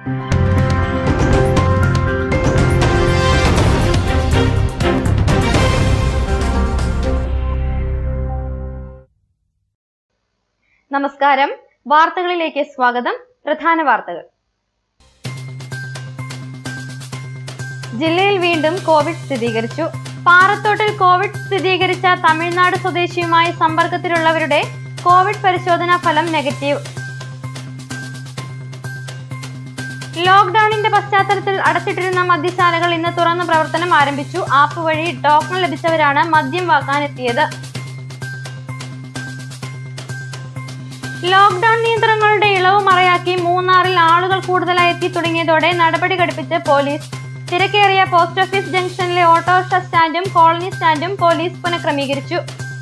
നമസ്കാരം വാർത്തകളിലേക്ക് സ്വാഗതം പ്രധാന വാർത്തകൾ ജില്ലയിൽ വീണ്ടും കോവിഡ് സ്ഥിരീകരിച്ചു പാറത്തോട്ടിൽ കോവിഡ് സ്ഥിരീകരിച്ച തമിഴ്നാട് സ്വദേശിയുമായി സമ്പർക്കത്തിലുള്ളവരുടെ കോവിഡ് പരിശോധനാ ഫലം നെഗറ്റീവ് ലോക്ഡൌണിന്റെ പശ്ചാത്തലത്തിൽ അടച്ചിട്ടിരുന്ന മദ്യശാലകൾ ഇന്ന് തുറന്ന് പ്രവർത്തനം ആരംഭിച്ചു ആപ്പ് വഴി ടോക്കൺ ലഭിച്ചവരാണ് മദ്യം വാങ്ങാനെത്തിയത് ലോക്ഡൌൺ നിയന്ത്രണങ്ങളുടെ ഇളവ് മറയാക്കി മൂന്നാറിൽ ആളുകൾ കൂടുതലായി എത്തി തുടങ്ങിയതോടെ നടപടി ഘടിപ്പിച്ച് പോലീസ് തിരക്കേറിയ പോസ്റ്റ് ഓഫീസ് ജംഗ്ഷനിലെ ഓട്ടോറിക്ഷ സ്റ്റാൻഡും കോളനി സ്റ്റാൻഡും പോലീസ് പുനഃക്രമീകരിച്ചു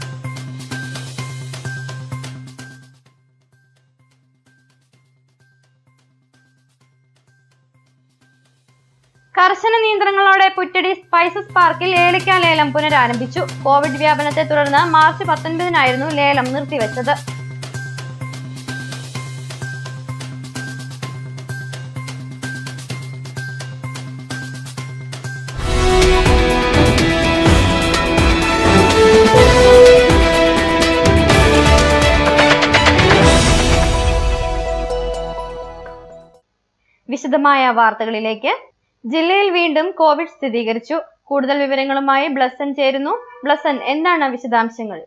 കർശന നിയന്ത്രണങ്ങളോടെ പുറ്റടി സ്പൈസസ് പാർക്കിൽ ഏലക്ക ലേലം പുനരാരംഭിച്ചു കോവിഡ് വ്യാപനത്തെ തുടർന്ന് മാർച്ച് പത്തൊൻപതിനായിരുന്നു ലേലം നിർത്തിവെച്ചത് വിശദമായ വാർത്തകളിലേക്ക് ജില്ലയിൽ വീണ്ടും കോവിഡ് സ്ഥിരീകരിച്ചു കൂടുതൽ വിവരങ്ങളുമായി ബ്ലസൻ ചേരുന്നു ബ്ലസൻ എന്താണ് വിശദാംശങ്ങൾ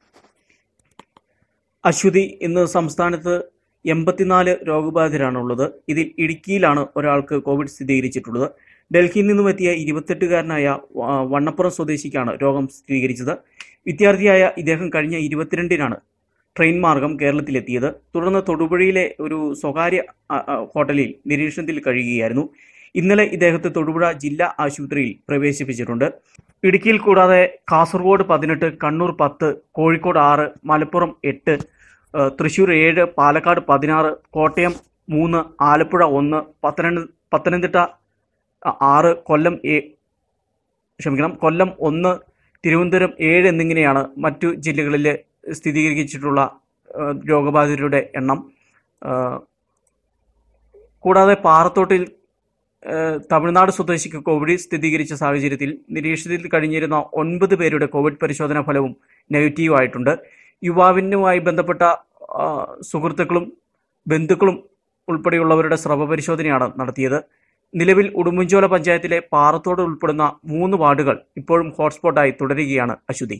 അശ്വതി ഇന്ന് സംസ്ഥാനത്ത് എൺപത്തിനാല് രോഗബാധിതരാണുള്ളത് ഇതിൽ ഇടുക്കിയിലാണ് ഒരാൾക്ക് കോവിഡ് സ്ഥിരീകരിച്ചിട്ടുള്ളത് ഡൽഹിയിൽ നിന്നും എത്തിയ ഇരുപത്തെട്ടുകാരനായ വ- വണ്ണപ്പുറം സ്വദേശിക്കാണ് രോഗം സ്ഥിരീകരിച്ചത് വിദ്യാർത്ഥിയായ ഇദ്ദേഹം കഴിഞ്ഞ ഇരുപത്തിരണ്ടിനാണ് ട്രെയിൻ മാർഗം കേരളത്തിലെത്തിയത് തുടർന്ന് തൊടുപുഴയിലെ ഒരു സ്വകാര്യ അ, അ, ഹോട്ടലിൽ നിരീക്ഷണത്തിൽ കഴിയുകയായിരുന്നു ഇന്നലെ ഇദ്ദേഹത്തെ തൊടുപുഴ ജില്ലാ ആശുപത്രിയിൽ പ്രവേശിപ്പിച്ചിട്ടുണ്ട് ഇടുക്കിയിൽ കൂടാതെ കാസർഗോഡ് പതിനെട്ട് കണ്ണൂർ പത്ത് കോഴിക്കോട് ആറ് മലപ്പുറം എട്ട് ഏഹ് തൃശ്ശൂർ ഏഴ് പാലക്കാട് പതിനാറ് കോട്ടയം മൂന്ന് ആലപ്പുഴ ഒന്ന് പത്തനംതി പത്തനംതിട്ട അ- ആറ് കൊല്ലം ഏ ക്ഷമിക്കണം കൊല്ലം ഒന്ന് തിരുവനന്തപുരം ഏഴ് എന്നിങ്ങനെയാണ് മറ്റു ജില്ലകളിൽ സ്ഥിരീകരിച്ചിട്ടുള്ള ഏഹ് രോഗബാധിതരുടെ എണ്ണം ഏഹ് കൂടാതെ പാറത്തോട്ടിൽ ഏഹ് തമിഴ്നാട് സ്വദേശിക്ക് കോവിഡ് സ്ഥിരീകരിച്ച സാഹചര്യത്തിൽ നിരീക്ഷണത്തിൽ കഴിഞ്ഞിരുന്ന ഒൻപത് പേരുടെ കോവിഡ് പരിശോധനാ ഫലവും നെഗറ്റീവ് ആയിട്ടുണ്ട് യുവാവിനുമായി ബന്ധപ്പെട്ട ആ, സുഹൃത്തുക്കളും ബന്ധുക്കളും ഉൾപ്പെടെയുള്ളവരുടെ സ്രവ പരിശോധനയാണ് നടത്തിയത് നിലവിൽ ഉടുമ്പൻചോല പഞ്ചായത്തിലെ പാറത്തോട് ഉൾപ്പെടുന്ന മൂന്ന് വാർഡുകൾ ഇപ്പോഴും ഹോട്ട്സ്പോട്ടായി തുടരുകയാണ് അശ്വതി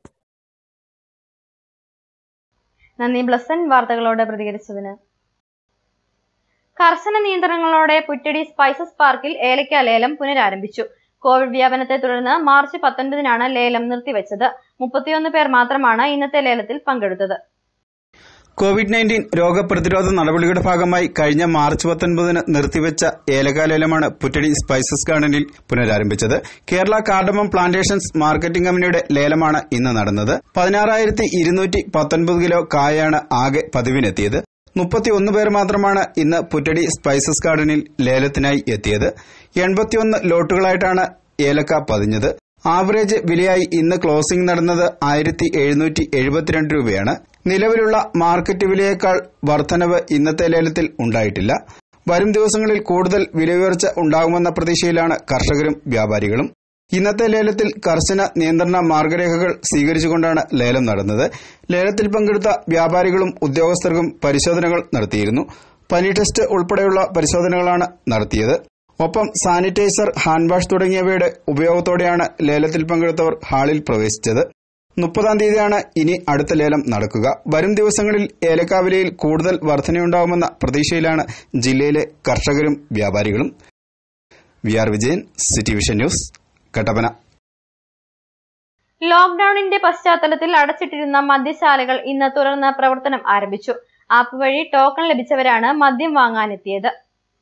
നന്ദി ബ്ലസൻ വാർത്തകളോട് പ്രതികരിച്ചതിന് കർശന നിയന്ത്രണങ്ങളോടെ പുറ്റടി സ്പൈസസ് പാർക്കിൽ ഏലക്ക ലേലം പുനരാരംഭിച്ചു കോവിഡ് വ്യാപനത്തെ തുടർന്ന് മാർച്ച് പത്തൊൻപതിനാണ് ലേലം നിർത്തിവെച്ചത് മുപ്പത്തിയൊന്ന് പേർ മാത്രമാണ് ഇന്നത്തെ ലേലത്തിൽ പങ്കെടുത്തത് കോവിഡ് നയൻറ്റീൻ രോഗപ്രതിരോധ നടപടികളുടെ ഭാഗമായി കഴിഞ്ഞ മാർച്ച് പത്തൊൻപതിന് നിർത്തിവെച്ച ഏലകാലേലമാണ് പുറ്റടി സ്പൈസസ് ഗാർഡനിൽ പുനരാരംഭിച്ചത് കേരള കാർഡമം പ്ലാന്റേഷൻസ് മാർക്കറ്റിംഗ് കമ്പനിയുടെ ലേലമാണ് ഇന്ന് നടന്നത് പതിനാറായിരത്തി ഇരുന്നൂറ്റി പത്തൊൻപത് കിലോ കായാണ് ആകെ പതിവിനെത്തിയത് മുപ്പത്തിയൊന്ന് പേർ മാത്രമാണ് ഇന്ന് പുറ്റടി സ്പൈസസ് ഗാർഡനിൽ ലേലത്തിനായി എത്തിയത് എൺപത്തിയൊന്ന് ലോട്ടുകളായിട്ടാണ് ഏലക്ക പതിഞ്ഞത് ആവറേജ് വിലയായി ഇന്ന് ക്ലോസിംഗ് നടന്നത് ആയിരത്തി എഴുന്നൂറ്റി എഴുപത്തിരണ്ട് രൂപയാണ് നിലവിലുള്ള മാർക്കറ്റ് വിലയേക്കാൾ വർധനവ് ഇന്നത്തെ ലേലത്തിൽ ഉണ്ടായിട്ടില്ല വരും ദിവസങ്ങളിൽ കൂടുതൽ വിലയുയർച്ച ഉണ്ടാകുമെന്ന പ്രതീക്ഷയിലാണ് കർഷകരും വ്യാപാരികളും ഇന്നത്തെ ലേലത്തിൽ കർശന നിയന്ത്രണ മാർഗരേഖകൾ സ്വീകരിച്ചുകൊണ്ടാണ് ലേലം നടന്നത് ലേലത്തിൽ പങ്കെടുത്ത വ്യാപാരികളും ഉദ്യോഗസ്ഥർക്കും പരിശോധനകൾ നടത്തിയിരുന്നു പനി ടെസ്റ്റ് ഉൾപ്പെടെയുള്ള പരിശോധനകളാണ് നടത്തിയത് ഒപ്പം സാനിറ്റൈസർ ഹാൻഡ് വാഷ് തുടങ്ങിയവയുടെ ഉപയോഗത്തോടെയാണ് ലേലത്തിൽ പങ്കെടുത്തവർ ഹാളിൽ പ്രവേശിച്ചത് മുപ്പതാം തീയതിയാണ് ഇനി അടുത്ത ലേലം നടക്കുക വരും ദിവസങ്ങളിൽ ഏലക്ക വിലയിൽ കൂടുതൽ വർധനയുണ്ടാകുമെന്ന പ്രതീക്ഷയിലാണ് ജില്ലയിലെ കർഷകരും വ്യാപാരികളും V R Vijayan city vision news Kattappana ലോക്ഡൌണിന്റെ പശ്ചാത്തലത്തിൽ അടച്ചിട്ടിരുന്ന മദ്യശാലകൾ ഇന്ന് തുറന്ന് പ്രവർത്തനം ആരംഭിച്ചു ആപ്പ് വഴി ടോക്കൺ ലഭിച്ചവരാണ് മദ്യം വാങ്ങാനെത്തിയത്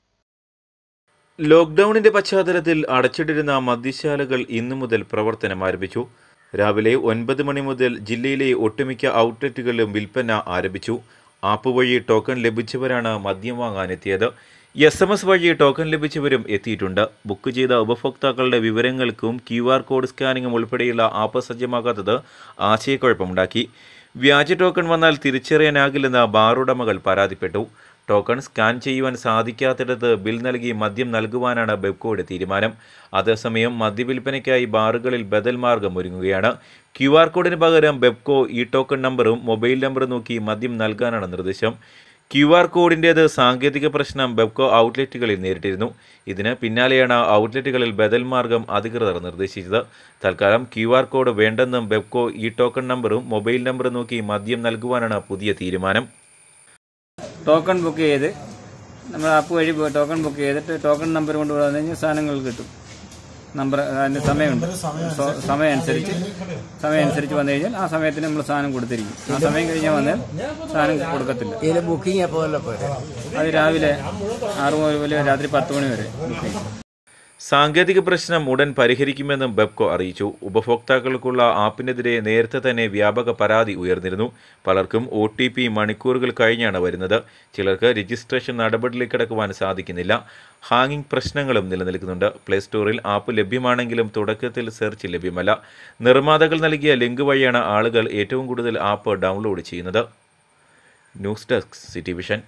ലോക്ക്ഡൌണിന്റെ പശ്ചാത്തലത്തിൽ അടച്ചിട്ടിരുന്ന മദ്യശാലകൾ ഇന്നു മുതൽ പ്രവർത്തനം ആരംഭിച്ചു രാവിലെ ഒൻപത് മണി മുതൽ ജില്ലയിലെ ഒട്ടുമിക്ക ഔട്ട്ലെറ്റുകളിലും വിൽപ്പന ആരംഭിച്ചു ആപ്പ് വഴി ടോക്കൺ ലഭിച്ചവരാണ് മദ്യം വാങ്ങാനെത്തിയത് എസ് എം എസ് വഴി ടോക്കൺ ലഭിച്ചവരും എത്തിയിട്ടുണ്ട് ബുക്ക് ചെയ്ത ഉപഭോക്താക്കളുടെ വിവരങ്ങൾക്കും ക്യു ആർ കോഡ് സ്കാനിങ്ങും ഉൾപ്പെടെയുള്ള ആപ്പ് സജ്ജമാക്കാത്തത് ആശയക്കുഴപ്പമുണ്ടാക്കി വ്യാജ ടോക്കൺ വന്നാൽ തിരിച്ചറിയാനാകില്ലെന്ന് ബാറുടമകൾ പരാതിപ്പെട്ടു ടോക്കൺ സ്കാൻ ചെയ്യുവാൻ സാധിക്കാത്തിടത്ത് ബിൽ നൽകി മദ്യം നൽകുവാനാണ് ബെബ്കോയുടെ തീരുമാനം അതേസമയം മദ്യവിൽപ്പനയ്ക്കായി ബാറുകളിൽ ബദൽ മാർഗം ഒരുങ്ങുകയാണ് ക്യു ആർ കോഡിന് പകരം ബെബ്കോ ഇ ടോക്കൺ നമ്പറും മൊബൈൽ നമ്പറും നോക്കി മദ്യം നൽകാനാണ് നിർദ്ദേശം ക്യു ആർ കോഡിൻ്റേത് സാങ്കേതിക പ്രശ്നം ബെബ്കോ ഔട്ട്ലെറ്റുകളിൽ നേരിട്ടിരുന്നു ഇതിന് പിന്നാലെയാണ് ഔട്ട്ലെറ്റുകളിൽ ബദൽ മാർഗം അധികൃതർ നിർദ്ദേശിച്ചത് തൽക്കാലം ക്യു ആർ കോഡ് വേണ്ടെന്നും ബെബ്കോ ഇ ടോക്കൺ നമ്പറും മൊബൈൽ നമ്പറും നോക്കി മദ്യം നൽകുവാനാണ് പുതിയ തീരുമാനം ടോക്കൺ ബുക്ക് ചെയ്ത് നമ്മൾ ആപ്പ് വഴി പോയി ടോക്കൺ ബുക്ക് ചെയ്തിട്ട് ടോക്കൺ നമ്പർ കൊണ്ട് വന്നു കഴിഞ്ഞാൽ സാധനങ്ങൾ കിട്ടും നമ്പർ അതിൻ്റെ സമയമുണ്ട് സോ- സമയം അനുസരിച്ച് സമയം അനുസരിച്ച് വന്നു കഴിഞ്ഞാൽ ആ സമയത്തിന് നമ്മൾ സാധനം കൊടുത്തിരിക്കും ആ സമയം കഴിഞ്ഞാൽ വന്നാൽ സാധനം കൊടുക്കത്തില്ല ഇതിൽ ബുക്കിംഗ് എപ്പോൾ പോരെ അത് രാവിലെ ആറ് മുതൽ രാത്രി പത്ത് മണി വരെ ബുക്ക് ചെയ്യും സാങ്കേതിക പ്രശ്നം ഉടൻ പരിഹരിക്കുമെന്നും ബെബ്കോ അറിയിച്ചു ഉപഭോക്താക്കൾക്കുള്ള ആപ്പിനെതിരെ നേരത്തെ തന്നെ വ്യാപക പരാതി ഉയർന്നിരുന്നു പലർക്കും ഒ ടി പി മണിക്കൂറുകൾ കഴിഞ്ഞാണ് വരുന്നത് ചിലർക്ക് രജിസ്ട്രേഷൻ നടപടിയിലേക്ക് കടക്കുവാൻ സാധിക്കുന്നില്ല ഹാങ്ങിംഗ് പ്രശ്നങ്ങളും നിലനിൽക്കുന്നുണ്ട് പ്ലേ സ്റ്റോറിൽ ആപ്പ് ലഭ്യമാണെങ്കിലും തുടക്കത്തിൽ സെർച്ച് ലഭ്യമല്ല നിർമ്മാതാക്കൾ നൽകിയ ലിങ്ക് വഴിയാണ് ആളുകൾ ഏറ്റവും കൂടുതൽ ആപ്പ് ഡൗൺലോഡ് ചെയ്യുന്നത് news desk city vision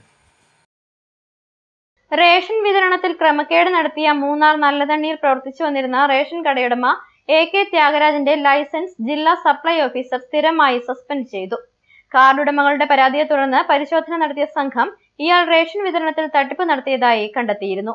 ration വിതരണത്തിൽ ക്രമക്കേട് നടത്തിയ മൂന്നാർ നല്ലതണ്ണിയിൽ പ്രവർത്തിച്ചു വന്നിരുന്ന റേഷൻ കടയുടമ എ കെ ത്യാഗരാജന്റെ ലൈസൻസ് ജില്ലാ സപ്ലൈ ഓഫീസർ സ്ഥിരമായി സസ്പെൻഡ് ചെയ്തു കാർഡുടമകളുടെ പരാതിയെ തുടർന്ന് പരിശോധന നടത്തിയ സംഘം ഇയാൾ റേഷൻ വിതരണത്തിൽ തട്ടിപ്പ് നടത്തിയതായി കണ്ടെത്തിയിരുന്നു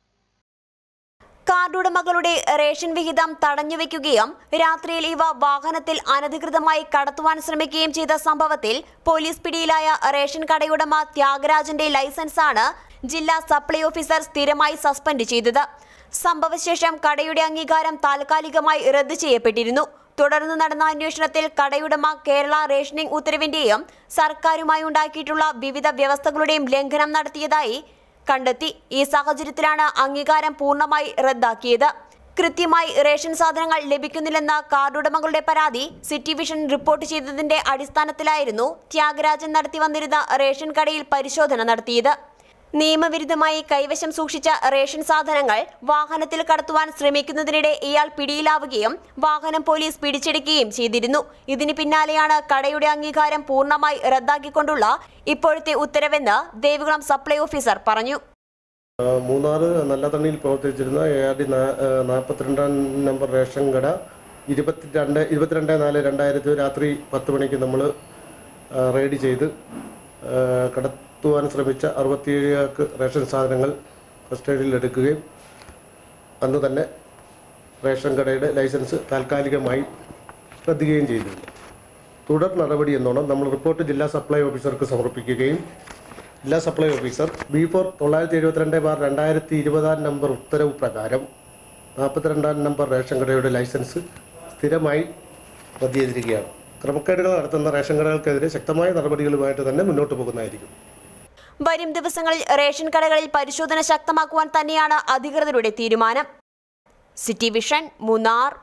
കാർഡുടമകളുടെ റേഷൻ വിഹിതം തടഞ്ഞുവെക്കുകയും രാത്രിയിൽ ഇവ വാഹനത്തിൽ അനധികൃതമായി കടത്തുവാൻ ശ്രമിക്കുകയും ചെയ്ത സംഭവത്തിൽ പോലീസ് പിടിയിലായ റേഷൻ കടയുടമ ത്യാഗരാജന്റെ ലൈസൻസാണ് ജില്ലാ സപ്ലൈ ഓഫീസർ സ്ഥിരമായി സസ്പെൻഡ് ചെയ്തത് സംഭവശേഷം കടയുടെ അംഗീകാരം താൽക്കാലികമായി റദ്ദു ചെയ്യപ്പെട്ടിരുന്നു തുടർന്ന് നടന്ന അന്വേഷണത്തിൽ കടയുടമ കേരള റേഷനിംഗ് ഉത്തരവിന്റെയും സർക്കാരുമായി ഉണ്ടാക്കിയിട്ടുള്ള വിവിധ വ്യവസ്ഥകളുടെയും ലംഘനം നടത്തിയതായി കണ്ടെത്തി ഈ സാഹചര്യത്തിലാണ് അംഗീകാരം പൂർണ്ണമായി റദ്ദാക്കിയത് കൃത്യമായി റേഷൻ സാധനങ്ങൾ ലഭിക്കുന്നില്ലെന്ന കാർഡുടമകളുടെ പരാതി സിറ്റി വിഷൻ റിപ്പോർട്ട് ചെയ്തതിന്റെ അടിസ്ഥാനത്തിലായിരുന്നു ത്യാഗരാജൻ നടത്തി വന്നിരുന്ന റേഷൻ കടയിൽ പരിശോധന നടത്തിയത് നിയമവിരുദ്ധമായി കൈവശം സൂക്ഷിച്ച റേഷൻ സാധനങ്ങൾ വാഹനത്തിൽ കടത്തുവാൻ ശ്രമിക്കുന്നതിനിടെ ഇയാൾ പിടിയിലാവുകയും വാഹനം പോലീസ് പിടിച്ചെടുക്കുകയും ചെയ്തിരുന്നു ഇതിന് പിന്നാലെയാണ് കടയുടെ അംഗീകാരം പൂർണ്ണമായി റദ്ദാക്കിക്കൊണ്ടുള്ള ഇപ്പോഴത്തെ ഉത്തരവെന്ന് ദേവികുളം സപ്ലൈ ഓഫീസർ പറഞ്ഞു മൂന്നാർ നല്ലതണ്ണിയിൽ പ്രവർത്തിച്ചിരുന്ന എ ആർ ഡി നാൽപ്പത്തിരണ്ടാം നമ്പർ റേഷൻ കട ഇരുപത്തിരണ്ട് ഇരുപത്തിരണ്ട് നാല് രണ്ടായിരത്തി രാത്രി പത്ത് മണിക്ക് നമ്മൾ റെയ്ഡ് ചെയ്ത് ആ, കടത്തുവാൻ ശ്രമിച്ച അറുപത്തിയേഴ് റേഷൻ സാധനങ്ങൾ കസ്റ്റഡിയിൽ എടുക്കുകയും അന്ന് തന്നെ റേഷൻ കടയുടെ ലൈസൻസ് താൽക്കാലികമായി റദ്ദുകയും ചെയ്തിരുന്നു തുടർ നടപടി എന്നോണം നമ്മൾ റിപ്പോർട്ട് ജില്ലാ സപ്ലൈ ഓഫീസർക്ക് സമർപ്പിക്കുകയും ജില്ലാ സപ്ലൈ ഓഫീസർ ബി ഫോർ തൊള്ളായിരത്തി എഴുപത്തിരണ്ട് ബാർ രണ്ടായിരത്തി ഇരുപതാം നമ്പർ ഉത്തരവ് പ്രകാരം നാൽപ്പത്തിരണ്ടാം നമ്പർ റേഷൻ കടയുടെ ലൈസൻസ് സ്ഥിരമായി റദ്ദ് ചെയ്തിരിക്കുകയാണ് ക്രമക്കേടുകൾ നടത്തുന്ന റേഷൻ കടകൾക്കെതിരെ ശക്തമായ നടപടികളുമായിട്ട് തന്നെ മുന്നോട്ട് പോകുന്നതായിരിക്കും വരും ദിവസങ്ങളിൽ റേഷൻ കടകളിൽ പരിശോധന ശക്തമാക്കുവാൻ തന്നെയാണ് അധികൃതരുടെ തീരുമാനം സിറ്റി വിഷൻ മൂന്നാർ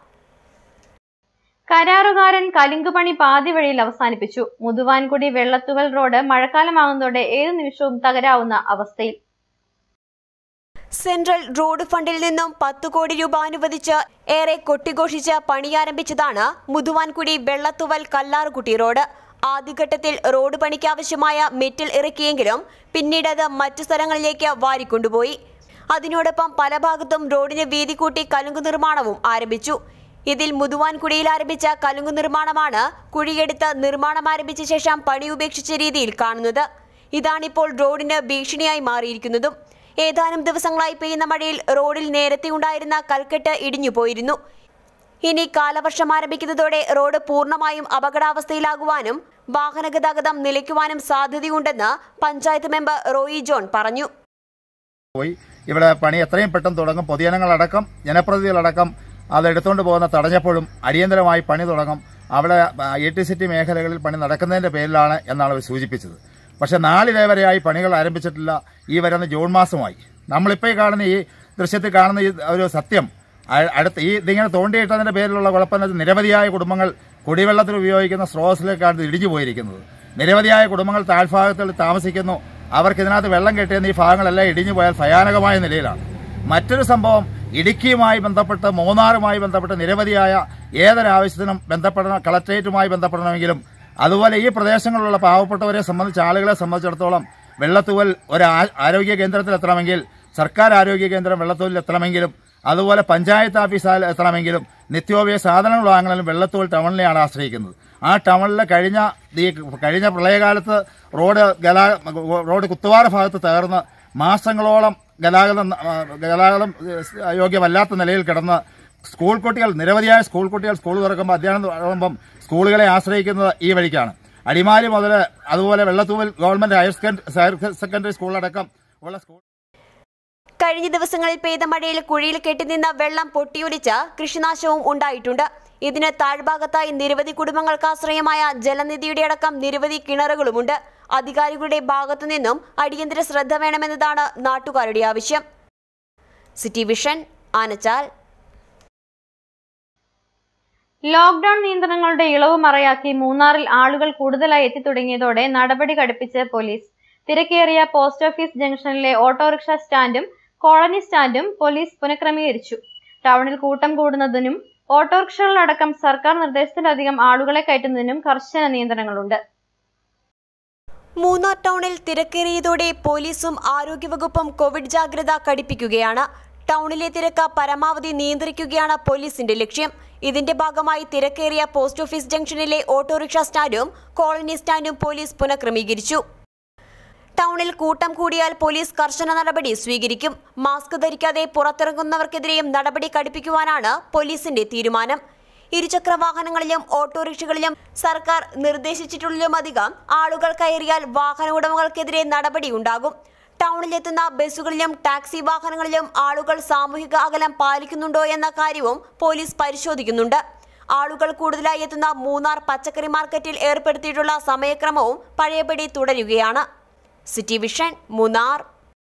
കരാറുകാരൻ കലിങ്കുപണി പാതി വഴിയിൽ അവസാനിപ്പിച്ചു മുതുവാൻകുടി വെള്ളത്തുവൽ റോഡ് മഴക്കാലമാകുന്നതോടെ ഏതു നിമിഷവും തകരാവുന്ന അവസ്ഥയിൽ സെൻട്രൽ റോഡ് ഫണ്ടിൽ നിന്നും പത്ത് കോടി രൂപ അനുവദിച്ച് ഏറെ കൊട്ടിഘോഷിച്ച് പണിയാരംഭിച്ചതാണ് മുതുവാൻകുടി വെള്ളത്തുവൽ കല്ലാറുകുട്ടി റോഡ് ആദ്യഘട്ടത്തിൽ റോഡ് പണിക്കാവശ്യമായ മെറ്റിൽ ഇറക്കിയെങ്കിലും പിന്നീട് അത് മറ്റു സ്ഥലങ്ങളിലേക്ക് വാരിക്കൊണ്ടുപോയി അതിനോടൊപ്പം പല ഭാഗത്തും റോഡിന് വീതി കൂട്ടി കലുങ്ക് നിർമ്മാണവും ആരംഭിച്ചു ഇതിൽ മുതുവാൻകുടിയിൽ ആരംഭിച്ച കലുങ്ക് നിർമ്മാണമാണ് കുഴിയെടുത്ത് നിർമ്മാണം ആരംഭിച്ച ശേഷം പണി ഉപേക്ഷിച്ച രീതിയിൽ കാണുന്നത് ഇതാണിപ്പോൾ റോഡിന് ഭീഷണിയായി മാറിയിരിക്കുന്നതും ഏതാനും ദിവസങ്ങളായി പെയ്യുന്ന മഴയിൽ റോഡിൽ നേരത്തെ ഉണ്ടായിരുന്ന കൽക്കെട്ട് ഇടിഞ്ഞു പോയിരുന്നു ഇനി കാലവർഷം ആരംഭിക്കുന്നതോടെ റോഡ് പൂർണ്ണമായും അപകടാവസ്ഥയിലാകുവാനും വാഹന ഗതാഗതം നിലയ്ക്കുവാനും സാധ്യതയുണ്ടെന്ന് പഞ്ചായത്ത് മെമ്പർ റോയി ജോൺ പറഞ്ഞു പോയി ഇവിടെ പണി എത്രയും പെട്ടെന്ന് തുടങ്ങും പൊതുജനങ്ങളടക്കം ജനപ്രതിനിധികളടക്കം അത് എടുത്തുകൊണ്ട് പോകുന്ന തടഞ്ഞപ്പോഴും അടിയന്തരമായി പണി തുടങ്ങും അവിടെ ഇ ടി സിറ്റി മേഖലകളിൽ പണി നടക്കുന്നതിന്റെ പേരിലാണ് എന്നാണ് അവർ സൂചിപ്പിച്ചത് പക്ഷെ നാളിതേ വരെയായി പണികൾ ആരംഭിച്ചിട്ടില്ല ഈ വരുന്ന ജൂൺ മാസമായി നമ്മളിപ്പോൾ ഈ കാണുന്ന ഈ ദൃശ്യത്തിൽ കാണുന്ന ഈ ഒരു സത്യം അ- അടുത്ത ഈ ഇതിങ്ങനെ തോണ്ടിയിട്ടതിന്റെ പേരിലുള്ള കുഴപ്പം എന്ന് വെച്ചാൽ നിരവധിയായ കുടുംബങ്ങൾ കുടിവെള്ളത്തിന് ഉപയോഗിക്കുന്ന സ്രോതസ്സിലേക്കാണ് ഇത് ഇടിഞ്ഞു പോയിരിക്കുന്നത് നിരവധിയായ കുടുംബങ്ങൾ താഴ്ഭാഗത്തിൽ താമസിക്കുന്നു അവർക്ക് ഇതിനകത്ത് വെള്ളം കെട്ടിയെന്ന് ഈ ഭാഗങ്ങളെല്ലാം ഇടിഞ്ഞു പോയാൽ ഭയാനകമായ നിലയിലാണ് മറ്റൊരു സംഭവം ഇടുക്കിയുമായി ബന്ധപ്പെട്ട് മൂന്നാറുമായി ബന്ധപ്പെട്ട് നിരവധിയായ ഏതൊരാവശ്യത്തിനും ബന്ധപ്പെടണം കളക്ട്രേറ്റുമായി ബന്ധപ്പെടണമെങ്കിലും അതുപോലെ ഈ പ്രദേശങ്ങളിലുള്ള പാവപ്പെട്ടവരെ സംബന്ധിച്ച് ആളുകളെ സംബന്ധിച്ചിടത്തോളം വെള്ളത്തൂവൽ ഒരു ആ- ആരോഗ്യ കേന്ദ്രത്തിൽ എത്തണമെങ്കിൽ സർക്കാർ ആരോഗ്യ കേന്ദ്രം വെള്ളത്തൂവലിൽ എത്തണമെങ്കിലും അതുപോലെ പഞ്ചായത്ത് ഓഫീസിൽ എത്തണമെങ്കിലും നിത്യോപയോഗ സാധനങ്ങൾ വാങ്ങണമെങ്കിലും വെള്ളത്തൂവൽ ടൗണിനെയാണ് ആശ്രയിക്കുന്നത് ആ ടൗണിലെ കഴിഞ്ഞ ഈ കഴിഞ്ഞ പ്രളയകാലത്ത് റോഡ് ഗലാ റോഡ് കുത്തുവാറ ഭാഗത്ത് തകർന്ന് മാസങ്ങളോളം ഗതാഗതം ആ, ഗതാഗതം ഏഹ്, യോഗ്യമല്ലാത്ത നിലയിൽ കിടന്ന് സ്കൂൾ കുട്ടികൾ നിരവധിയായ സ്കൂൾ കുട്ടികൾ സ്കൂൾ തുറക്കുമ്പോൾ അധ്യയനം തുടങ്ങുമ്പം സ്കൂളുകളെ ആശ്രയിക്കുന്നത് ഈ വഴിക്കാണ് അടിമാലി മുതൽ അതുപോലെ Vellathooval government higher secondary higher secondary സ്കൂളടക്കം ഉള്ള സ്കൂൾ കഴിഞ്ഞ ദിവസങ്ങളിൽ പെയ്ത മഴയിൽ കുഴിയിൽ കെട്ടിനിന്ന വെള്ളം പൊട്ടിയൊലിച്ച് കൃഷിനാശവും ഉണ്ടായിട്ടുണ്ട് ഇതിന് താഴ്ഭാഗത്തായി നിരവധി കുടുംബങ്ങൾക്ക് ആശ്രയമായ ജലനിധിയുടെ അടക്കം നിരവധി കിണറുകളുമുണ്ട് അധികാരികളുടെ ഭാഗത്തു നിന്നും അടിയന്തര ശ്രദ്ധ വേണമെന്നതാണ് നാട്ടുകാരുടെ ആവശ്യം സിറ്റി വിഷൻ ആനച്ചാൽ ലോക്ഡൌൺ നിയന്ത്രണങ്ങളുടെ ഇളവ് മറയാക്കി മൂന്നാറിൽ ആളുകൾ കൂടുതലായി എത്തിത്തുടങ്ങിയതോടെ നടപടി കടുപ്പിച്ച് പോലീസ് തിരക്കേറിയ പോസ്റ്റ് ഓഫീസ് ജംഗ്ഷനിലെ ഓട്ടോറിക്ഷ സ്റ്റാൻഡും കോളനി സ്റ്റാൻഡും പോലീസ് പുനഃക്രമീകരിച്ചു ടൗണിൽ കൂട്ടം കൂടുന്നതിനും ഓട്ടോറിക്ഷകളിലടക്കം സർക്കാർ നിർദ്ദേശത്തിലധികം ആളുകളെ കയറ്റുന്നതിനും കർശന നിയന്ത്രണങ്ങളുണ്ട് മൂന്നാർ ടൗണിൽ തിരക്കേറിയതോടെ പോലീസും ആരോഗ്യവകുപ്പും കോവിഡ് ജാഗ്രത കടുപ്പിക്കുകയാണ് ടൗണിലെ തിരക്ക് പരമാവധി നിയന്ത്രിക്കുകയാണ് പോലീസിന്റെ ലക്ഷ്യം ഇതിന്റെ ഭാഗമായി തിരക്കേറിയ പോസ്റ്റ് ഓഫീസ് ജംഗ്ഷനിലെ ഓട്ടോറിക്ഷ സ്റ്റാൻഡും കോളനി സ്റ്റാൻഡും പോലീസ് പുനഃക്രമീകരിച്ചു ടൗണിൽ കൂട്ടം കൂടിയാൽ പോലീസ് കർശന നടപടി സ്വീകരിക്കും മാസ്ക് ധരിക്കാതെ പുറത്തിറങ്ങുന്നവർക്കെതിരെയും നടപടി കടുപ്പിക്കുവാനാണ് പോലീസിന്റെ തീരുമാനം ഇരുചക്ര വാഹനങ്ങളിലും ഓട്ടോറിക്ഷകളിലും സർക്കാർ നിർദ്ദേശിച്ചിട്ടുള്ളതിലുമധികം ആളുകൾ കയറിയാൽ വാഹന ഉടമകൾക്കെതിരെ നടപടിയുണ്ടാകും ടൗണിലെത്തുന്ന ബസ്സുകളിലും ടാക്സി വാഹനങ്ങളിലും ആളുകൾ സാമൂഹിക അകലം പാലിക്കുന്നുണ്ടോ എന്ന കാര്യവും പോലീസ് പരിശോധിക്കുന്നുണ്ട് ആളുകൾ കൂടുതലായി എത്തുന്ന മൂന്നാർ പച്ചക്കറി മാർക്കറ്റിൽ ഏർപ്പെടുത്തിയിട്ടുള്ള സമയക്രമവും പഴയപടി തുടരുകയാണ് സിറ്റി വിഷൻ മൂന്നാർ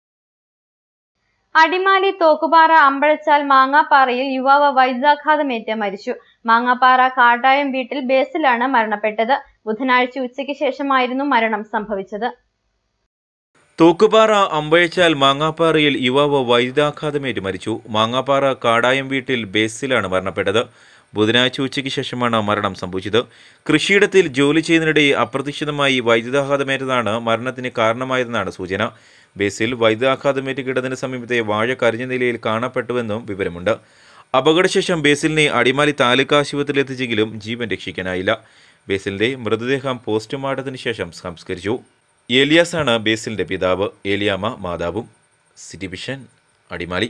അടിമാലി തോക്കുപാറ അമ്പഴച്ചാൽ മാങ്ങാപ്പാറയിൽ യുവാവ് വൈദ്യാഘാതമേറ്റ് മരിച്ചു മാങ്ങാപ്പാറ കാട്ടായം വീട്ടിൽ ബേസിലാണ് മരണപ്പെട്ടത് ബുധനാഴ്ച ഉച്ചയ്ക്ക് ശേഷമായിരുന്നു മരണം സംഭവിച്ചത് തൂക്കുപാറ അമ്പയച്ചാൽ മാങ്ങാപ്പാറയിൽ യുവാവ് വൈദ്യുതാഘാതമേറ്റ് മരിച്ചു മാങ്ങാപ്പാറ കാടായം വീട്ടിൽ ബേസിലാണ് മരണപ്പെട്ടത് ബുധനാഴ്ച ഉച്ചയ്ക്ക് ശേഷമാണ് മരണം സംഭവിച്ചത് കൃഷിയിടത്തിൽ ജോലി ചെയ്യുന്നതിനിടെ അപ്രതീക്ഷിതമായി വൈദ്യുതാഘാതമേറ്റതാണ് മരണത്തിന് കാരണമായതെന്നാണ് സൂചന ബേസിൽ വൈദ്യുതാഘാതമേറ്റ് കിടന്നതിന് സമീപത്തെ വാഴ കരിഞ്ഞ നിലയിൽ കാണപ്പെട്ടുവെന്നും വിവരമുണ്ട് അപകടശേഷം ബേസിലിനെ അടിമാലി താലൂക്ക് ആശുപത്രിയിൽ എത്തിച്ചെങ്കിലും ജീവൻ രക്ഷിക്കാനായില്ല ബേസിലിന്റെ മൃതദേഹം പോസ്റ്റ്മോർട്ടത്തിന് ശേഷം സംസ്കരിച്ചു ഏലിയാസാണ് ബേസിലിന്റെ പിതാവ് ഏലിയാമ്മ മാതാവും സിറ്റി വിഷൻ അടിമാലി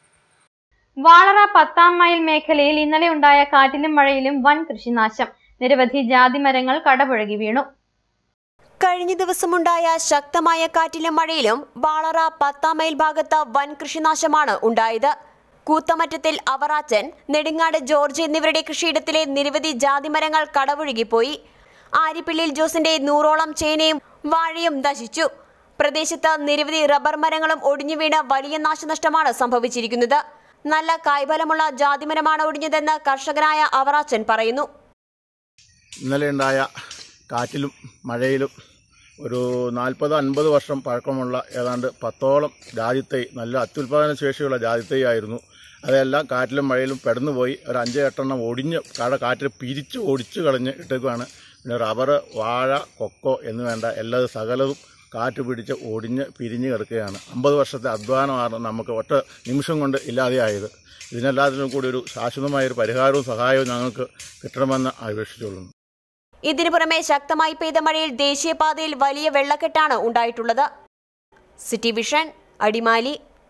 വാളറ പത്താം മൈൽ മേഖലയിൽ ഇന്നലെ ഉണ്ടായ കാറ്റിലും മഴയിലും വൻ കൃഷിനാശം നിരവധി ജാതിമരങ്ങൾ കടപുഴകി വീണു കഴിഞ്ഞ ദിവസമുണ്ടായ ശക്തമായ കാറ്റിലും മഴയിലും വാളറ പത്താം മൈൽ ഭാഗത്ത് വൻ കൃഷിനാശമാണ് ഉണ്ടായത് കൂത്തമറ്റത്തിൽ അവറാച്ചൻ നെടുങ്ങാട് ജോർജ് എന്നിവരുടെ കൃഷിയിടത്തിലെ നിരവധി ജാതിമരങ്ങൾ കടപുഴകിപ്പോയി ആരിപ്പിള്ളിൽ ജോസിന്റെ നൂറോളം ചേനയും വാഴയും നശിച്ചു പ്രദേശത്ത് നിരവധി റബ്ബർ മരങ്ങളും ഒടിഞ്ഞു വീണ് വലിയ നാശനഷ്ടമാണ് സംഭവിച്ചിരിക്കുന്നത് നല്ല കായ്ഫലമുള്ള ജാതിമരമാണ് ഒടിഞ്ഞതെന്ന് കർഷകനായ അവറാച്ചൻ പറയുന്നു ഇന്നലെ ഉണ്ടായ കാറ്റിലും മഴയിലും ഒരു നാൽപ്പത് അൻപത് വർഷം പഴക്കമുള്ള ഏതാണ്ട് പത്തോളം ജാതിത്തൈ നല്ല അത്യുൽപാദന ശേഷിയുള്ള ജാതിത്തൈ ആയിരുന്നു അതെല്ലാം കാറ്റിലും മഴയിലും പെടന്നുപോയി ഒരു അഞ്ച് എട്ടെണ്ണം ഒടിഞ്ഞ് കാട കാറ്റിൽ പിരിച്ച് ഒടിച്ച് കളഞ്ഞ് ഇട്ടേക്കുവാണ് പിന്നെ റബ്ബർ വാഴ കൊക്കോ എന്ന് വേണ്ട എല്ലാ സകലതും കാറ്റ് പിടിച്ച് ഒടിഞ്ഞ് പിരിഞ്ഞ് കിടക്കുകയാണ് അമ്പത് വർഷത്തെ അധ്വാനമാണ് നമുക്ക് ഒറ്റ നിമിഷം കൊണ്ട് ഇല്ലാതെയായത് ഇതിനെല്ലാത്തിനും കൂടി ഒരു ശാശ്വതമായ ഒരു പരിഹാരവും സഹായവും ഞങ്ങൾക്ക് കിട്ടണമെന്ന് അപേക്ഷിച്ചുകൊള്ളുന്നു ഇതിനു പുറമെ ശക്തമായി പെയ്ത മഴയിൽ ദേശീയപാതയിൽ വലിയ വെള്ളക്കെട്ടാണ് ഉണ്ടായിട്ടുള്ളത് സിറ്റി വിഷൻ അടിമാലി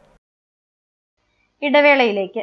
ഇടവേളയിലേക്ക്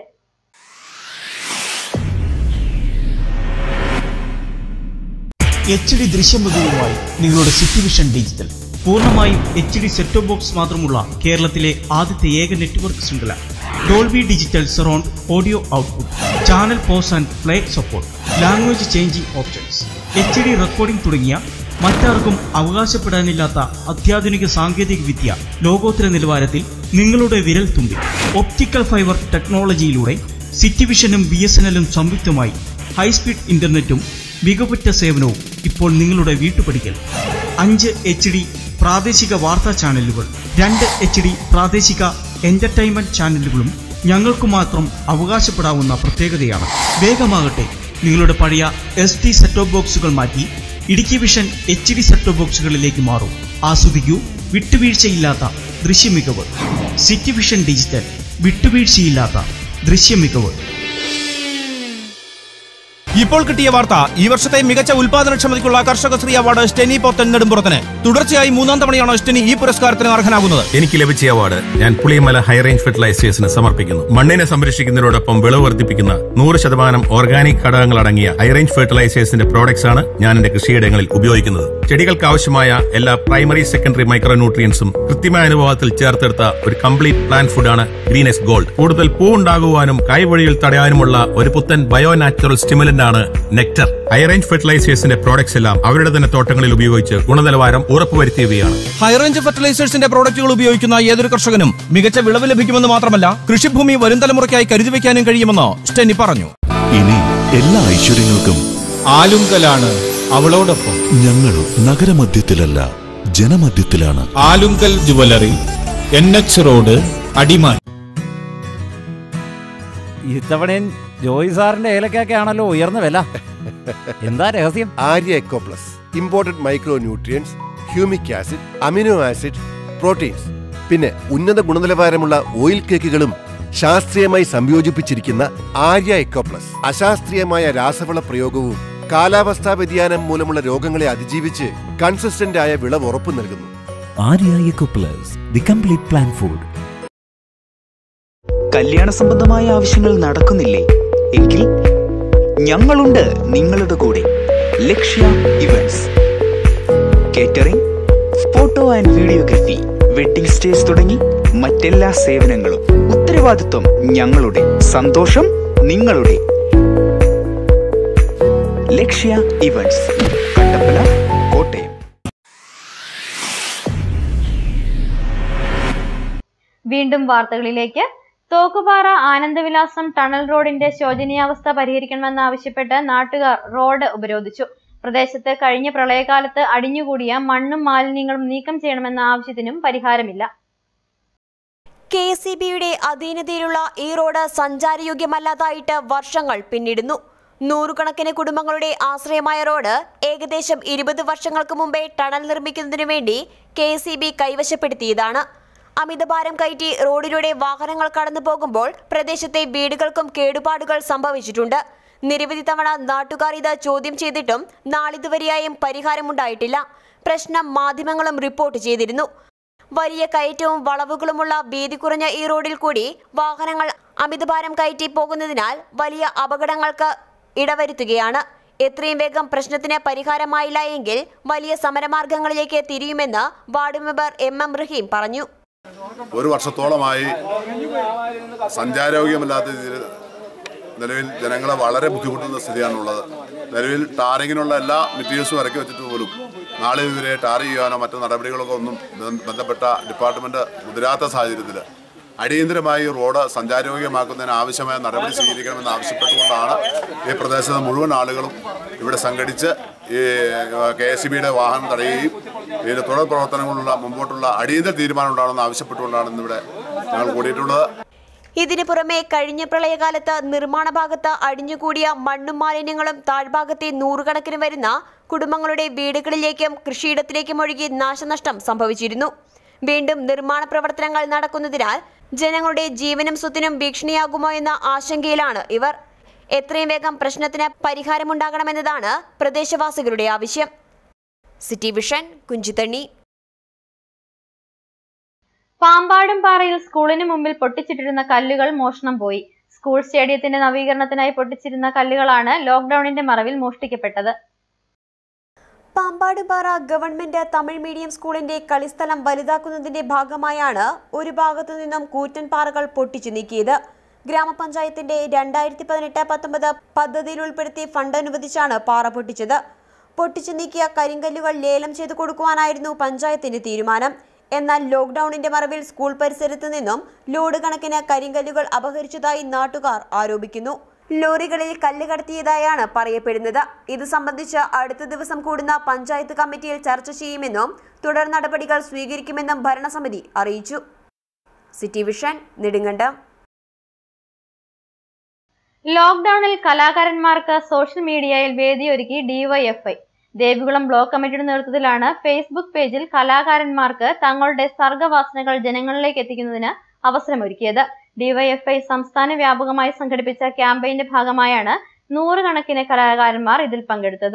എച്ച് ഡി ദൃശ്യമികവുമായി നിങ്ങളുടെ സിറ്റി വിഷൻ ഡിജിറ്റൽ പൂർണ്ണമായും എച്ച് ഡി സെറ്റ് ബോക്സ് മാത്രമുള്ള കേരളത്തിലെ ആദ്യത്തെ ഏക നെറ്റ്വർക്ക് ശൃംഖല Dolby digital surround audio output channel pause and play support language changing options H D recording തുടങ്ങിയ മറ്റാർക്കും അവകാശപ്പെടാനില്ലാത്ത അത്യാധുനിക സാങ്കേതിക വിദ്യ ലോകോത്തര നിലവാരത്തിൽ നിങ്ങളുടെ വിരൽ തുമ്പിൽ ഒപ്റ്റിക്കൽ ഫൈബർ ടെക്നോളജിയിലൂടെ സിറ്റി വിഷനും ബി എസ് എൻ എല്ലും സംയുക്തമായി ഹൈസ്പീഡ് ഇന്റർനെറ്റും മികവുറ്റ സേവനവും ഇപ്പോൾ നിങ്ങളുടെ വീട്ടുപടിക്കൽ അഞ്ച് എച്ച് ഡി പ്രാദേശിക വാർത്താ ചാനലുകൾ രണ്ട് എച്ച് ഡി പ്രാദേശിക എന്റർടൈൻമെന്റ് ചാനലുകളും ഞങ്ങൾക്ക് മാത്രം അവകാശപ്പെടാവുന്ന പ്രത്യേകതയാണ് വേഗമാകട്ടെ നിങ്ങളുടെ പഴയ എസ് ടി സെറ്റോപ്പ് ബോക്സുകൾ മാറ്റി Idukki vision H D set top ബോക്സുകളിലേക്ക് മാറും ആസ്വദിക്കൂ വിട്ടുവീഴ്ചയില്ലാത്ത ദൃശ്യമികവ് സിറ്റി വിഷൻ ഡിജിറ്റൽ വിട്ടുവീഴ്ചയില്ലാത്ത ദൃശ്യമികവ് ഇപ്പോൾ കിട്ടിയ വാർത്ത ഈ വർഷത്തെ മികച്ച ഉൽപാദനക്ഷമതയ്ക്കുള്ള കർഷകശ്രീ അവാർഡ് സ്റ്റെനി പോത്തൻ നെടുമ്പുറത്തിന് തുടർച്ചയായി മൂന്നാം തവണയാണ് സ്റ്റെനി ഈ പുരസ്കാരത്തിന് അർഹനാകുന്നത് എനിക്ക് ലഭിച്ച അവാർഡ് ഞാൻ പുളിയമല ഹൈറേഞ്ച് ഫെർട്ടിലൈസേഴ്സിന് സമർപ്പിക്കുന്നു മണ്ണിനെ സംരക്ഷിക്കുന്നതിനോടൊപ്പം വിളവ് വർദ്ധിപ്പിക്കുന്ന നൂറ് ശതമാനം ഓർഗാനിക് ഘടകങ്ങൾ അടങ്ങിയ ഹൈറേഞ്ച് ഫെർട്ടിലൈസേഴ്സിന്റെ പ്രോഡക്ട്സ് ആണ് ഞാൻ എന്റെ കൃഷിയിടങ്ങളിൽ ഉപയോഗിക്കുന്നത് ചെടികൾക്ക് ആവശ്യമായ എല്ലാ പ്രൈമറി സെക്കൻഡറി മൈക്രോ ന്യൂട്രിയൻസും കൃത്യമായ അനുഭവത്തിൽ ചേർത്തെടുത്ത ഒരു കംപ്ലീറ്റ് പ്ലാൻ ഫുഡാണ് ഗ്രീനെസ് ഗോൾഡ് കൂടുതൽ പൂ ഉണ്ടാകുവാനും കൈവഴിയിൽ തടയാനുമുള്ള ഒരു പുത്തൻ ബയോ നാച്ചുറൽ സ്റ്റിമുലന്റ് ആണ് നെക്ടർ ഹൈറേഞ്ച് ഫെർട്ടിലൈസേഴ്സിന്റെ പ്രോഡക്ട്സ് എല്ലാം അവരുടെ തന്നെ തോട്ടങ്ങളിൽ ഉപയോഗിച്ച് ഗുണനിലവാരം ഉറപ്പുവരുത്തിയവയാണ് ഹൈറേഞ്ച് ഫെർട്ടിലൈസേഴ്സിന്റെ പ്രോഡക്റ്റുകൾ ഉപയോഗിക്കുന്ന ഏതൊരു കർഷകനും മികച്ച വിളവ് ലഭിക്കുമെന്ന് മാത്രമല്ല കൃഷിഭൂമി വരും തലമുറയ്ക്കായി കരുതി വയ്ക്കാനും കഴിയുമെന്ന് സ്റ്റെനി പറഞ്ഞു ഇനി എല്ലാ ഐശ്വര്യങ്ങൾക്കും ആലുങ്കലാണ് അവളോടൊപ്പം ഞങ്ങൾ നഗരമധ്യത്തിലല്ല ജനമധ്യത്തിലാണ് Alunkal jewellery N H road അടിമാൻ ഇത്തവണയും ജോയി സാറിന്റെ ഏലക്കാണല്ലോ ഉയർന്ന വില എന്താ രഹസ്യം Arya eco plus imported micro nutrients humic acid amino acid proteins പിന്നെ ഉന്നത ഗുണനിലവാരമുള്ള ഓയിൽ കേക്കുകളും ശാസ്ത്രീയമായി സംയോജിപ്പിച്ചിരിക്കുന്ന ആര്യ എക്കോ പ്ലസ് അശാസ്ത്രീയമായ രാസവള പ്രയോഗവും കാലാവസ്ഥാ വ്യതിയാനം മൂലമുള്ള രോഗങ്ങളെ അതിജീവിച്ച് കൺസിസ്റ്റന്റ് ആയ വിളവ് ഉറപ്പു നൽകുന്നു Arya eco plus the complete plant food കല്യാണ സംബന്ധമായ ആവശ്യങ്ങൾ നടക്കുന്നില്ലേ എങ്കിൽ ഞങ്ങളുണ്ട് നിങ്ങളുടെ കൂടെ Lakshya events catering photo and videography wedding stage തുടങ്ങി മറ്റെല്ലാ സേവനങ്ങളും ഉത്തരവാദിത്വം ഞങ്ങളുടെ സന്തോഷം നിങ്ങളുടെ ലക്ഷ്യ ഇവന്റ്സ് കട്ടപ്പന കോട്ടയം വീണ്ടും വാർത്തകളിലേക്ക് തോക്കുപാറ ആനന്ദവിലാസം ടണൽ റോഡിന്റെ ശോചനീയാവസ്ഥ പരിഹരിക്കണമെന്നാവശ്യപ്പെട്ട് നാട്ടുകാർ റോഡ് ഉപരോധിച്ചു പ്രദേശത്ത് കഴിഞ്ഞ പ്രളയകാലത്ത് അടിഞ്ഞുകൂടിയ മണ്ണും മാലിന്യങ്ങളും നീക്കം ചെയ്യണമെന്ന ആവശ്യത്തിനും പരിഹാരമില്ല കെ സി ബിയുടെ അധീനതയിലുള്ള ഈ റോഡ് സഞ്ചാരയോഗ്യമല്ലാതായിട്ട് വർഷങ്ങൾ പിന്നിടുന്നു നൂറുകണക്കിന് കുടുംബങ്ങളുടെ ആശ്രയമായ റോഡ് ഏകദേശം ഇരുപത് വർഷങ്ങൾക്ക് മുമ്പേ ടണൽ നിർമ്മിക്കുന്നതിനു വേണ്ടി കെ സി ബി കൈവശപ്പെടുത്തിയതാണ് അമിതഭാരം കയറ്റി റോഡിലൂടെ വാഹനങ്ങൾ കടന്നു പോകുമ്പോൾ പ്രദേശത്തെ വീടുകൾക്കും കേടുപാടുകൾ സംഭവിച്ചിട്ടുണ്ട് നിരവധി തവണ നാട്ടുകാർ ഇത് ചോദ്യം ചെയ്തിട്ടും നാളിതുവരെയായും പരിഹാരമുണ്ടായിട്ടില്ല പ്രശ്നം മാധ്യമങ്ങളും റിപ്പോർട്ട് ചെയ്തിരുന്നു വലിയ കയറ്റവും വളവുകളുമുള്ള വീതി കുറഞ്ഞ ഈ റോഡിൽ കൂടി വാഹനങ്ങൾ അമിതഭാരം കയറ്റി പോകുന്നതിനാൽ വലിയ അപകടങ്ങൾക്ക് ഇടവരുത്തുകയാണ് എത്രയും വേഗം പ്രശ്നത്തിന് പരിഹാരമായില്ല എങ്കിൽ വലിയ സമരമാർഗങ്ങളിലേക്ക് തിരിയുമെന്ന് ward member M M Rahim പറഞ്ഞു ഒരു വർഷത്തോളമായി സഞ്ചാരോഗ്യമല്ലാത്ത രീതിയിൽ നിലവിൽ ജനങ്ങളെ വളരെ ബുദ്ധിമുട്ടുന്ന സ്ഥിതിയാണുള്ളത് നിലവിൽ ടാറിങ്ങിനുള്ള എല്ലാ മെറ്റീരിയൽസും ഇറക്കി വെച്ചിട്ട് പോലും നാളെ ഇവരെ ടാർ ചെയ്യാനോ മറ്റു നടപടികളൊക്കെ ഒന്നും ബന്ധ- ബന്ധപ്പെട്ട ഡിപ്പാർട്ട്മെന്റ് മുതിരാത്ത സാഹചര്യത്തിൽ അടിയന്തരമായി റോഡ് സഞ്ചാരോഗ്യമാക്കുന്നതിന് ആവശ്യമായ നടപടി സ്വീകരിക്കണമെന്ന് ആവശ്യപ്പെട്ടുകൊണ്ടാണ് ഈ പ്രദേശത്തെ മുഴുവൻ ആളുകളും ഇവിടെ സംഘടിച്ച് ഈ കെ എസ് സി ബിയുടെ വാഹനം തടയുകയും ഇതിന്റെ തുടർ പ്രവർത്തനങ്ങളുള്ള മുമ്പോട്ടുള്ള അടിയന്തര തീരുമാനം ഉണ്ടാകണമെന്ന് ആവശ്യപ്പെട്ടുകൊണ്ടാണ് ഇന്നിവിടെ ഞങ്ങൾ കൂടിയിട്ടുള്ളത് ഇതിനു പുറമെ കഴിഞ്ഞ പ്രളയകാലത്ത് നിർമ്മാണ ഭാഗത്ത് അടിഞ്ഞുകൂടിയ മണ്ണും മാലിന്യങ്ങളും താഴ്ഭാഗത്തെ നൂറുകണക്കിന് വരുന്ന കുടുംബങ്ങളുടെ വീടുകളിലേക്കും കൃഷിയിടത്തിലേക്കും ഒഴുകി നാശനഷ്ടം സംഭവിച്ചിരുന്നു വീണ്ടും നിർമ്മാണ പ്രവർത്തനങ്ങൾ നടക്കുന്നതിനാൽ ജനങ്ങളുടെ ജീവനും സ്വത്തിനും ഭീഷണിയാകുമോ എന്ന ആശങ്കയിലാണ് ഇവർ എത്രയും വേഗം പ്രശ്നത്തിന് പരിഹാരമുണ്ടാകണമെന്നതാണ് പ്രദേശവാസികളുടെ ആവശ്യം സിറ്റി വിഷൻ കുഞ്ചിത്തണ്ണി പാമ്പാടും പാറയിൽ സ്കൂളിന് മുമ്പിൽ പൊട്ടിച്ചിട്ടിരുന്ന കല്ലുകൾ മോഷണം പോയി സ്കൂൾ സ്റ്റേഡിയത്തിന്റെ നവീകരണത്തിനായി പൊട്ടിച്ചിരുന്ന കല്ലുകളാണ് ലോക്ക്ഡൌണിന്റെ മറവിൽ മോഷ്ടിക്കപ്പെട്ടത് പാമ്പാടുപാറ ഗവൺമെന്റ് തമിഴ് മീഡിയം സ്കൂളിന്റെ കളിസ്ഥലം വലുതാക്കുന്നതിന്റെ ഭാഗമായാണ് ഒരു ഭാഗത്തു നിന്നും കൂറ്റൻ പാറകൾ പൊട്ടിച്ചു നീക്കിയത് ഗ്രാമപഞ്ചായത്തിന്റെ രണ്ടായിരത്തി പതിനെട്ട് പത്തൊമ്പത് പദ്ധതിയിൽ ഉൾപ്പെടുത്തി ഫണ്ട് അനുവദിച്ചാണ് പാറ പൊട്ടിച്ചത് പൊട്ടിച്ചു നീക്കിയ കരിങ്കല്ലുകൾ ലേലം ചെയ്തു കൊടുക്കുവാനായിരുന്നു പഞ്ചായത്തിന്റെ തീരുമാനം എന്നാൽ ലോക്ക്ഡൌണിന്റെ മറവിൽ സ്കൂൾ പരിസരത്ത് നിന്നും ലോഡ് കണക്കിന് കരിങ്കല്ലുകൾ അപഹരിച്ചതായി നാട്ടുകാർ ആരോപിക്കുന്നു ലോറികളിൽ കല്ല് കടത്തിയതായാണ് പറയപ്പെടുന്നത് ഇത് സംബന്ധിച്ച് അടുത്ത ദിവസം കൂടുന്ന പഞ്ചായത്ത് കമ്മിറ്റിയിൽ ചർച്ച ചെയ്യുമെന്നും തുടർ നടപടികൾ സ്വീകരിക്കുമെന്നും ഭരണസമിതി അറിയിച്ചു സിറ്റി വിഷൻ നെടുങ്കണ്ടം ലോക്ക്ഡൌണിൽ കലാകാരന്മാർക്ക് സോഷ്യൽ മീഡിയയിൽ വേദിയൊരുക്കി ഡിവൈഎഫ്ഐ ദേവികുളം ബ്ലോക്ക് കമ്മിറ്റിയുടെ നേതൃത്വത്തിലാണ് ഫേസ്ബുക്ക് പേജിൽ കലാകാരന്മാർക്ക് തങ്ങളുടെ സർഗവാസനകൾ ജനങ്ങളിലേക്ക് എത്തിക്കുന്നതിന് അവസരമൊരുക്കിയത് ഡിവൈഎഫ്ഐ സംസ്ഥാന വ്യാപകമായി സംഘടിപ്പിച്ച ക്യാമ്പയിന്റെ ഭാഗമായാണ് നൂറുകണക്കിന് കലാകാരന്മാർ ഇതിൽ പങ്കെടുത്തത്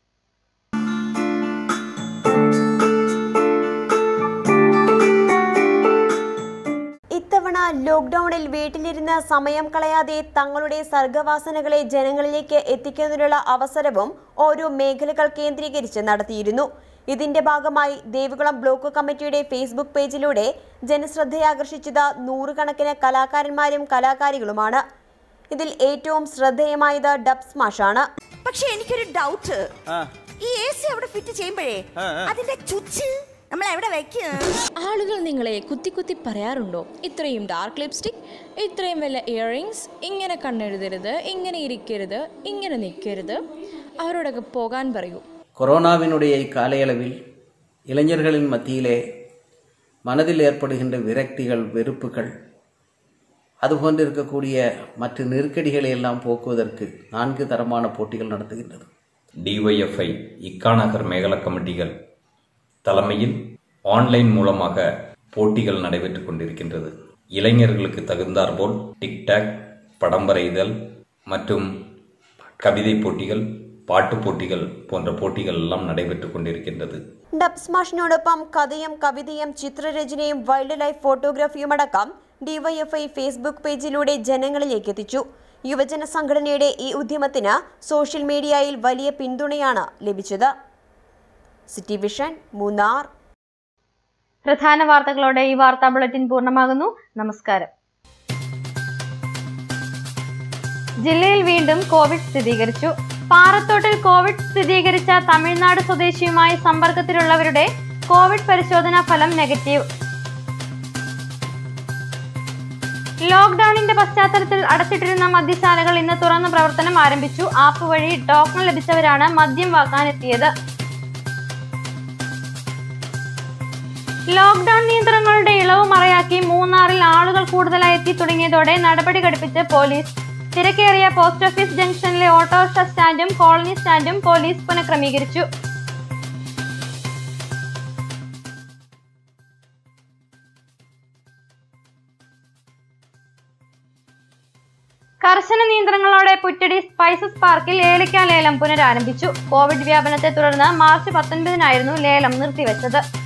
ഇത്തവണ ലോക്ക്ഡൌണിൽ വീട്ടിലിരുന്ന് സമയം കളയാതെ തങ്ങളുടെ സർഗവാസനകളെ ജനങ്ങളിലേക്ക് എത്തിക്കുന്നതിനുള്ള അവസരവും ഓരോ മേഖലകൾ കേന്ദ്രീകരിച്ച് നടത്തിയിരുന്നു ഇതിന്റെ ഭാഗമായി ദേവികുളം ബ്ലോക്ക് കമ്മിറ്റിയുടെ ഫേസ്ബുക്ക് പേജിലൂടെ ജനശ്രദ്ധയാകർഷിച്ചത് നൂറുകണക്കിന് കലാകാരന്മാരും കലാകാരികളുമാണ് ഇതിൽ ഏറ്റവും ശ്രദ്ധേയമായത് ഡബ് സ്മാഷാണ് പക്ഷെ എനിക്കൊരു ഡൗട്ട് ഈ എ സി അവിടെ ഫിറ്റ് ചെയ്യുമ്പോഴേ അതിന്റെ ചുച്ച് നമ്മൾ എവിടെ വെക്കും ആളുകൾ നിങ്ങളെ കുത്തി കുത്തി പറയാറുണ്ടോ ഇത്രയും ഡാർക്ക് ലിപ്സ്റ്റിക് ഇത്രയും വല്ല ഇയറിങ്സ് ഇങ്ങനെ കണ്ണെഴുതരുത് ഇങ്ങനെ ഇരിക്കരുത് ഇങ്ങനെ നിൽക്കരുത് അവരോടൊക്കെ പോകാൻ പറയൂ கொரோனாவினுடைய இக்காலையளவில் இளைஞர்களின் மத்தியிலே மனதில் ஏற்படுகின்ற விரக்திகள் வெறுப்புகள் அதுபோன்று இருக்கக்கூடிய மற்ற நெருக்கடிகளை எல்லாம் போக்குவதற்கு நான்கு தரமான போட்டிகள் நடத்துகின்றது டிஒய்எஃப்ஐ இக்காநகர் மேகல கமிட்டிகள் தலைமையில் ஆன்லைன் மூலமாக போட்டிகள் நடைபெற்றுக் கொண்டிருக்கின்றது இளைஞர்களுக்கு தகுந்தாற்போல் டிக்டாக் படம் வரைதல் மற்றும் கவிதை போட்டிகள் பாட்டு போட்டிகள் போன்ற போட்டிகள் எல்லாம் நடைபெற்றுக் கொண்டிருக்கின்றது ഡബ് സ്മാഷിനോടൊപ്പം കഥയും കവിതയും ചിത്രരചനയും വൈൽഡ് ലൈഫ് ഫോട്ടോഗ്രാഫിയും അടക്കം ഡിവൈഎഫ്ഐ ഫേസ്ബുക്ക് പേജിലൂടെ ജനങ്ങളിലേക്ക് എത്തിച്ചു യുവജന സംഘടനയുടെ ഈ ഉദ്യമത്തിന് സോഷ്യൽ മീഡിയയിൽ വലിയ പിന്തുണയാണ് ലഭിച്ചത് സിറ്റി വിഷൻ മൂന്നാർ പ്രധാന വാർത്തകളോടെ ഈ വാർത്താ ബുള്ളറ്റിൻ പൂർണ്ണമാകുന്നു നമസ്കാരം ജില്ലയിൽ വീണ്ടും കോവിഡ് സ്ഥിരീകരിച്ചു പാറത്തോട്ടിൽ കോവിഡ് സ്ഥിരീകരിച്ച തമിഴ്നാട് സ്വദേശിയുമായി സമ്പർക്കത്തിലുള്ളവരുടെ കോവിഡ് പരിശോധനാ ഫലം നെഗറ്റീവ് ലോക്ഡൌണിന്റെ പശ്ചാത്തലത്തിൽ അടച്ചിട്ടിരുന്ന മദ്യശാലകൾ ഇന്ന് തുറന്ന് പ്രവർത്തനം ആരംഭിച്ചു ആപ്പ് വഴി ടോക്കൺ ലഭിച്ചവരാണ് മദ്യം വാങ്ങാനെത്തിയത് ലോക്ഡൌൺ നിയന്ത്രണങ്ങളുടെ ഇളവ് മറയാക്കി മൂന്നാറിൽ ആളുകൾ കൂടുതലായി എത്തി തുടങ്ങിയതോടെ നടപടി ഘടിപ്പിച്ച് പോലീസ് തിരക്കേറിയ പോസ്റ്റ് ഓഫീസ് ജംഗ്ഷനിലെ ഓട്ടോറിക്ഷ സ്റ്റാൻഡും കോളനി സ്റ്റാൻഡും പോലീസ് പുനഃക്രമീകരിച്ചു കർശന നിയന്ത്രണങ്ങളോടെ പുറ്റടി സ്പൈസസ് പാർക്കിൽ ഏലക്ക ലേലം പുനരാരംഭിച്ചു കോവിഡ് വ്യാപനത്തെ തുടർന്ന് മാർച്ച് പത്തൊൻപതിനായിരുന്നു ലേലം നിർത്തിവെച്ചത്